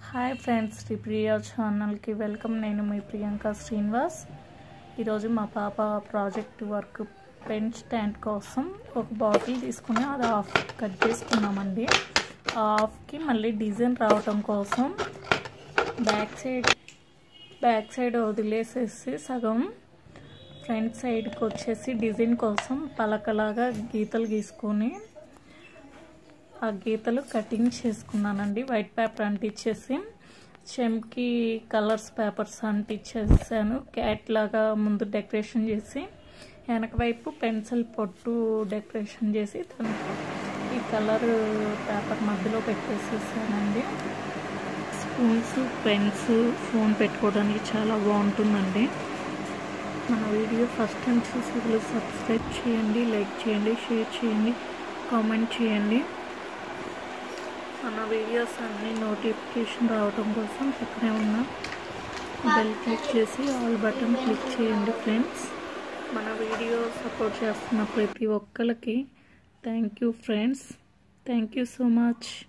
hi friends Shri Priya ఛానల్కి welcome నేను మీ ప్రియాంక శ్రీనివాస్ ఈరోజు మా పాప ప్రాజెక్ట్ వర్క్ పెన్ స్టాండ్ కోసం ఒక బాటిల్ తీసుకుని అది హాఫ్ కట్ చేసుకున్నామండి ఆ హాఫ్కి మళ్ళీ డిజైన్ రావటం కోసం బ్యాక్ సైడ్ బ్యాక్ సైడ్ వదిలేసేసి సగం ఫ్రంట్ సైడ్కి వచ్చేసి డిజైన్ కోసం పలకలాగా గీతలు గీసుకొని ఆ గీతలు కటింగ్ చేసుకున్నానండి వైట్ పేపర్ అంటించేసి చెంకి కలర్స్ పేపర్స్ అంటించేసాను క్యాట్ లాగా ముందు డెకరేషన్ చేసి వెనక వైపు పెన్సిల్ పొట్టు డెకరేషన్ చేసి దానికి ఈ కలర్ పేపర్ మధ్యలో పెట్టేసేసానండి స్పూన్స్ పెన్స్ ఫోన్ పెట్టుకోవడానికి చాలా బాగుంటుందండి మన వీడియో ఫస్ట్ టైం చూసి సబ్స్క్రైబ్ చేయండి లైక్ చేయండి షేర్ చేయండి కామెంట్ చేయండి మన వీడియోస్ అన్ని నోటిఫికేషన్ రావడం కోసం పక్కనే ఉన్న బెల్ క్లిక్ చేసి ఆల్ బటన్ క్లిక్ చేయండి ఫ్రెండ్స్ మన వీడియో సపోర్ట్ చేస్తున్న ప్రతి ఒక్కరికి thank you friends thank you so much